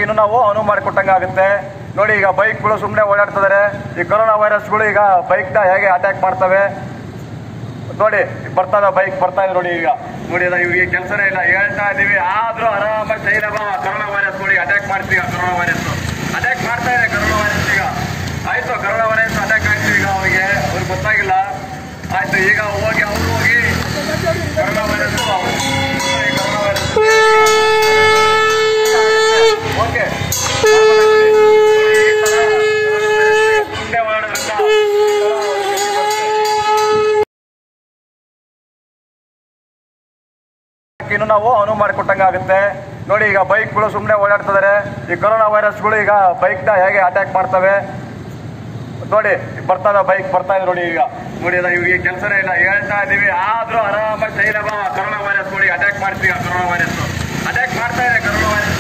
ಇನ್ನು ನಾವು ಅನುವು ಮಾಡಿಕೊಟ್ಟಂಗೆ ಆಗುತ್ತೆ ನೋಡಿ ಈಗ ಬೈಕ್ಗಳು ಸುಮ್ಮನೆ ಓಡಾಡ್ತಿದ್ದಾರೆ ಈ ಕೊರೋನಾ ವೈರಸ್ಗಳು ಈಗ ಬೈಕ್ನ ಹೇಗೆ ಅಟ್ಯಾಕ್ ಮಾಡ್ತವೆ ನೋಡಿ ಬರ್ತಾದ ಬೈಕ್ ಬರ್ತಾ ಇದೆ ನೋಡಿ ಈಗ ನೋಡಿ ಅದ ಇವ್ರಿಗೆ ಕೆಲಸನೇ ಇಲ್ಲ ಹೇಳ್ತಾ ಇದೀವಿ ಆದ್ರೂ ಆರಾಮಾಗಿ ಚೈನಾ ಕರೋನಾ ವೈರಸ್ ನೋಡಿ ಅಟ್ಯಾಕ್ ಮಾಡ್ತೀವಿ ಕರೋನಾ ವೈರಸ್ ಅಟ್ಯಾಕ್ ಮಾಡ್ತಾ ಇದೆ ಕರೋನಾ ವೈರಸ್ ಈಗ ಆಯ್ತು ಕರೋನಾ ವೈರಸ್ ಅಟ್ಯಾಕ್ ಆಯ್ತು ಈಗ ಅವರಿಗೆ ಅವ್ರಿಗೆ ಗೊತ್ತಾಗಿಲ್ಲ ಆಯ್ತು ಈಗ ಹೋಗಿ ಅವ್ರು ಹೋಗಿ corona virus corona virus okay ಮುಂದೆ ಮಾಡೋದ್ರಿಂದ ಇನ್ನು ನಾವು ಅನುವು ಮಾಡಿಕೊಟ್ಟಂಗೆ ಆಗುತ್ತೆ ನೋಡಿ ಈಗ ಬೈಕ್ಗಳು ಸುಮ್ಮನೆ ಓಡಾಡ್ತಿದ್ದಾರೆ ಈ ಕೊರೋನಾ ವೈರಸ್ಗಳು ಈಗ ಬೈಕ್ನ ಹೇಗೆ ಅಟ್ಯಾಕ್ ಮಾಡ್ತವೆ ನೋಡಿ ಬರ್ತಾದ ಬೈಕ್ ಬರ್ತಾ ಇದೆ ನೋಡಿ ಈಗ ನೋಡಿ ಅದ ಇವ್ರಿಗೆ ಕೆಲಸನೇ ಇಲ್ಲ ಹೇಳ್ತಾ ಇದೀವಿ ಆದ್ರೂ ಆರಾಮಾಗಿ ಚೈನಾ ಕರೋನಾ ವೈರಸ್ ನೋಡಿ ಅಟ್ಯಾಕ್ ಮಾಡ್ತೀವಿ ಕರೋನಾ ವೈರಸ್ ಅಟ್ಯಾಕ್ ಮಾಡ್ತಾ ಇದೆ ಕರೋನಾ ವೈರಸ್